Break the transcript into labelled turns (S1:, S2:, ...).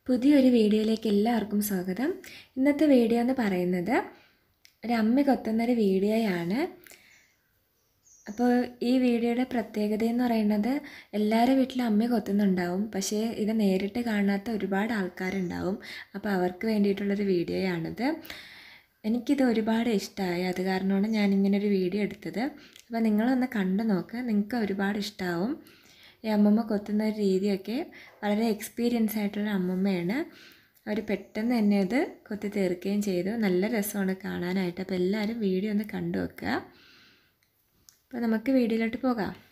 S1: പുതിയൊരു വീഡിയോയിലേക്ക് എല്ലാവർക്കും സ്വാഗതം ഇന്നത്തെ വീഡിയോ എന്ന് പറയുന്നത് ഒരു അമ്മ കൊത്തുന്നൊരു വീഡിയോയാണ് അപ്പോൾ ഈ വീഡിയോയുടെ പ്രത്യേകത എന്ന് പറയുന്നത് എല്ലാവരുടെ വീട്ടിലും അമ്മ കൊത്തുന്നുണ്ടാവും പക്ഷേ ഇത് നേരിട്ട് കാണാത്ത ഒരുപാട് ആൾക്കാരുണ്ടാവും അപ്പോൾ അവർക്ക് വേണ്ടിയിട്ടുള്ളൊരു വീഡിയോയാണിത് എനിക്കിത് ഒരുപാട് ഇഷ്ടമായി അത് കാരണമാണ് ഞാനിങ്ങനെ ഒരു വീഡിയോ എടുത്തത് അപ്പോൾ നിങ്ങളൊന്ന് കണ്ടു നോക്ക് നിങ്ങൾക്ക് ഒരുപാട് ഇഷ്ടമാവും ഈ അമ്മമ്മ കൊത്തുന്ന ഒരു രീതിയൊക്കെ വളരെ എക്സ്പീരിയൻസ് ആയിട്ടുള്ള അമ്മമ്മയാണ് അവർ പെട്ടെന്ന് തന്നെ അത് കൊത്തി തീർക്കുകയും ചെയ്തു നല്ല രസമാണ് കാണാനായിട്ട് അപ്പോൾ എല്ലാവരും വീഡിയോ ഒന്ന് കണ്ടു വെക്കുക അപ്പോൾ നമുക്ക് വീഡിയോയിലോട്ട് പോകാം